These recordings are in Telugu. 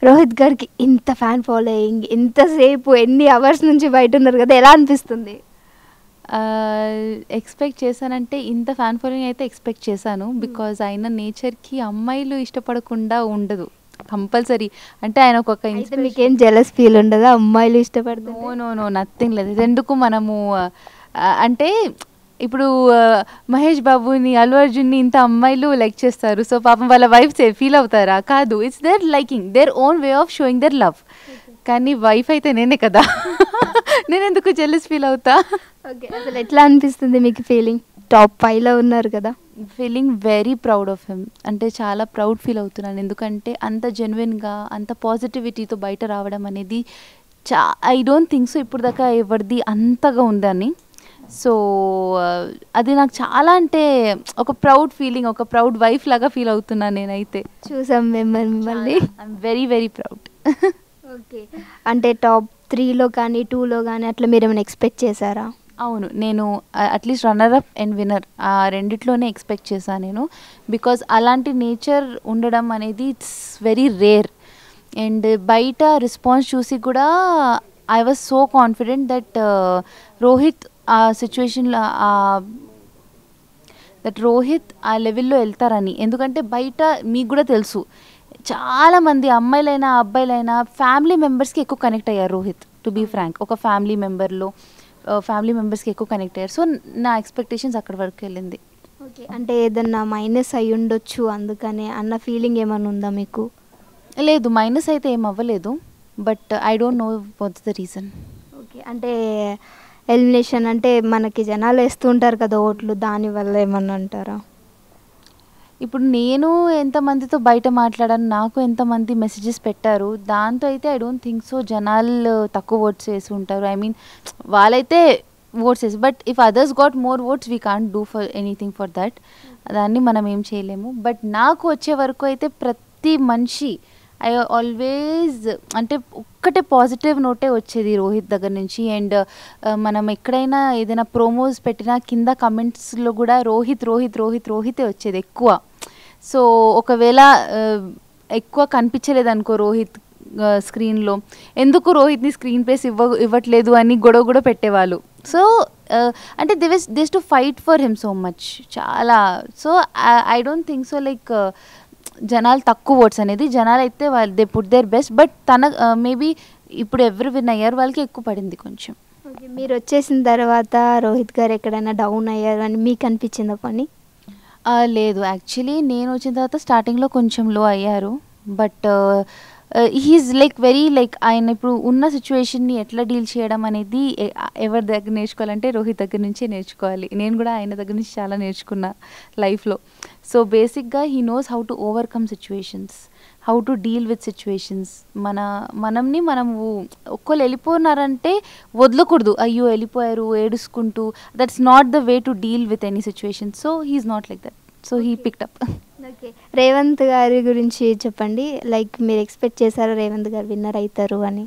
రోహిత్ గారికి ఇంత ఫ్యాన్ ఫాలోయింగ్ ఇంతసేపు ఎన్ని అవర్స్ నుంచి బయట ఉన్నారు కదా ఎలా అనిపిస్తుంది ఎక్స్పెక్ట్ చేశానంటే ఇంత ఫ్యాన్ ఫాలోయింగ్ అయితే ఎక్స్పెక్ట్ చేశాను బికాజ్ ఆయన నేచర్కి అమ్మాయిలు ఇష్టపడకుండా ఉండదు కంపల్సరీ అంటే ఆయన ఒక అయితే మీకేం జెలస్ ఫీల్ ఉండదా అమ్మాయిలు ఇష్టపడుతుంది నో నో నో నథింగ్ లేదు ఎందుకు మనము ఆ, అంటే ఇప్పుడు ఆ, మహేష్ బాబుని అల్లు అర్జున్ని ఇంత అమ్మాయిలు లైక్ చేస్తారు సో పాపం వాళ్ళ వైఫ్ ఫీల్ అవుతారా కాదు it's their liking their own way of showing their love కానీ వైఫ్ అయితే నేనే కదా నేను ఎందుకు జెల్లెస్ ఫీల్ అవుతా ఓకే అసలు ఎట్లా అనిపిస్తుంది మీకు ఫీలింగ్ టాప్ ఫైవ్లో ఉన్నారు కదా feeling very proud of him అంటే చాలా ప్రౌడ్ ఫీల్ అవుతున్నాను ఎందుకంటే అంత జెన్యున్గా అంత పాజిటివిటీతో బయట రావడం అనేది చా ఐ డోంట్ థింక్ సో ఇప్పుడు దాకా ఎవరిది అంతగా ఉందని సో అది నాకు చాలా అంటే ఒక ప్రౌడ్ ఫీలింగ్ ఒక ప్రౌడ్ వైఫ్ లాగా ఫీల్ అవుతున్నాను నేనైతే చూసాం మిమ్మల్ని మిమ్మల్ని I'm very very proud okay అంటే టాప్ త్రీలో కానీ టూలో కానీ అట్లా మీరు ఏమైనా ఎక్స్పెక్ట్ చేశారా అవును నేను at least runner up and winner ఆ రెండిట్లోనే ఎక్స్పెక్ట్ చేశాను నేను బికాజ్ అలాంటి నేచర్ ఉండడం అనేది ఇట్స్ వెరీ రేర్ అండ్ బయట రెస్పాన్స్ చూసి కూడా I was so confident that Rohit ఆ సిచ్యువేషన్లో దట్ రోహిత్ ఆ లెవెల్లో వెళ్తారని ఎందుకంటే బయట మీకు కూడా తెలుసు చాలా మంది అమ్మాయిలైనా అబ్బాయిలైనా ఫ్యామిలీ మెంబర్స్కి ఎక్కువ కనెక్ట్ అయ్యారు రోహిత్ టు బీ ఫ్రాంక్ ఒక ఫ్యామిలీ మెంబర్లో ఫ్యామిలీ మెంబర్స్కి ఎక్కువ కనెక్ట్ అయ్యారు సో నా ఎక్స్పెక్టేషన్స్ అక్కడి వరకు వెళ్ళింది ఓకే అంటే ఏదన్నా మైనస్ అయి ఉండొచ్చు అందుకనే అన్న ఫీలింగ్ ఏమైనా ఉందా మీకు లేదు మైనస్ అయితే ఏం అవ్వలేదు but I don't know what's the reason okay అంటే ఎలిమినేషన్ అంటే మనకి జనాలు వేస్తూ ఉంటారు కదా ఓట్లు దానివల్ల ఏమన్నా అంటారా ఇప్పుడు నేను ఎంతమందితో బయట మాట్లాడాను నాకు ఎంతమంది మెసేజెస్ పెట్టారు దాంతో అయితే ఐ డోంట్ థింక్ సో జనాలు తక్కువ ఓట్స్ వేసి ఉంటారు ఐ మీన్ వాళ్ళైతే ఓట్స్ వేసి but if others got more votes we can't do for anything for that దాన్ని మనం ఏం చేయలేము బట్ నాకు వచ్చే వరకు అయితే ప్రతి మనిషి ఐ ఆల్వేస్ అంటే ఒక్కటే పాజిటివ్ నోటే వచ్చేది రోహిత్ దగ్గర నుంచి అండ్ మనం ఎక్కడైనా ఏదైనా ప్రోమోస్ పెట్టినా కింద కమెంట్స్లో కూడా రోహిత్ రోహిత్ రోహిత్ రోహితే వచ్చేది ఎక్కువ సో ఒకవేళ ఆ, ఎక్కువ కనిపించలేదు అనుకో రోహిత్ స్క్రీన్లో ఎందుకు రోహిత్ని స్క్రీన్ ప్లేస్ ఇవ్వ ఇవ్వట్లేదు అని గొడవ కూడా పెట్టేవాళ్ళు సో అంటే they wish this to fight for him so much చాలా so I don't think so like జనాలు తక్కువ ఓట్స్ అనేది జనాలు అయితే వాళ్ళు they put their best but తన మేబీ ఇప్పుడు ఎవరు విన్ అయ్యారు వాళ్ళకి ఎక్కువ పడింది కొంచెం ఓకే మీరు వచ్చేసిన తర్వాత రోహిత్ గారు ఎక్కడైనా డౌన్ అయ్యారు అని మీకు అనిపించిందా పని ఆ, లేదు యాక్చువల్లీ నేను వచ్చిన తర్వాత స్టార్టింగ్లో కొంచెం లో అయ్యారు but he's like very like ఆయన ఇప్పుడు ఉన్న సిచ్యువేషన్ని ఎట్లా డీల్ చేయడం అనేది ఎ- ఎవరి దగ్గర నేర్చుకోవాలంటే రోహిత్ దగ్గర నుంచే నేర్చుకోవాలి నేను కూడా ఆయన దగ్గర నుంచి చాలా నేర్చుకున్నా లైఫ్లో సో బేసిక్గా he knows how to overcome situations how to deal with situations మన మనంని మనము ఒక్కళ్ళు వెళ్ళిపోతున్నారంటే వదలకూడదు అయ్యో వెళ్ళిపోయారు ఏడుచుకుంటూ that's not the way to deal with any situation so he's not like that so he picked up okay Revanth gari గురించి చెప్పండి లైక్ మీరు ఎక్స్పెక్ట్ చేశారా రేవంత్ గారు విన్నర్ అవుతారు అని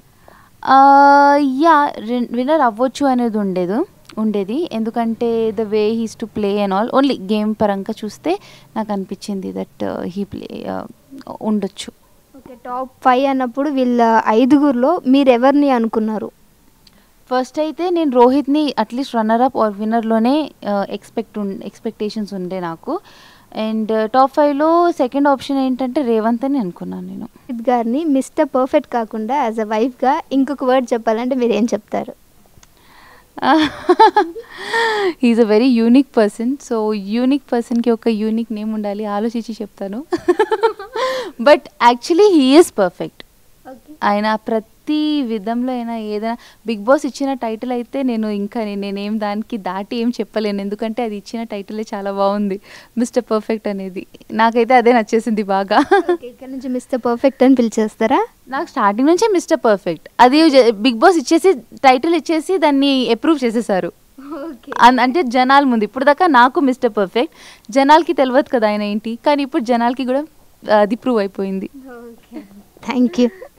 యా విన్నర్ అవ్వచ్చు అనేది ఉండేది ఉండేది ఎందుకంటే the way he's to play and all only game పరంగా చూస్తే నాకు అనిపించింది దట్ హీ ప్లే ఉండొచ్చు ఓకే టాప్ ఫైవ్ అన్నప్పుడు వీళ్ళ ఐదుగురిలో మీరు ఎవరిని అనుకున్నారు ఫస్ట్ అయితే నేను రోహిత్ని అట్లీస్ట్ రన్నర్ అప్ ఆర్ విన్నర్లోనే ఎక్స్పెక్ట్ ఎక్స్పెక్టేషన్స్ ఉండే నాకు అండ్ టాప్ ఫైవ్లో సెకండ్ ఆప్షన్ ఏంటంటే రేవంత్ అని అనుకున్నాను నేను రోహిత్ గారిని మిస్టర్ పర్ఫెక్ట్ కాకుండా యాజ్ అ వైఫ్గా ఇంకొక వర్డ్ చెప్పాలంటే మీరు ఏం చెప్తారు he's a very unique person so unique పర్సన్కి ఒక యూనిక్ నేమ్ ఉండాలి ఆలోచించి చెప్తాను but actually he is perfect okay ఆయన ప్రతి విధంలో అయినా ఏదైనా బిగ్ బాస్ ఇచ్చిన టైటిల్ అయితే నేను ఇంకా నే- నేనేం దానికి దాటి ఏం చెప్పలేను ఎందుకంటే అది ఇచ్చిన టైటిలే చాలా బాగుంది మిస్టర్ పర్ఫెక్ట్ అనేది నాకైతే అదే నచ్చేసింది బాగా ఓకే ఇక్కడ నుంచి మిస్టర్ పర్ఫెక్ట్ అని పిలిచేస్తారా నాకు స్టార్టింగ్ నుంచే మిస్టర్ పర్ఫెక్ట్ అది జ- బిగ్ బాస్ ఇచ్చేసి టైటిల్ ఇచ్చేసి దాన్ని అప్రూవ్ చేసేసారు ఓకే అన్- అంటే జనాల ముందు ఇప్పుడు దాకా నాకు మిస్టర్ పర్ఫెక్ట్ జనాలకి తెలియదు కదా ఆయన ఏంటి కానీ ఇప్పుడు జనాలకి కూడా అది ప్రూవ్ అయిపోయింది ఓకే థ్యాంక్ యూ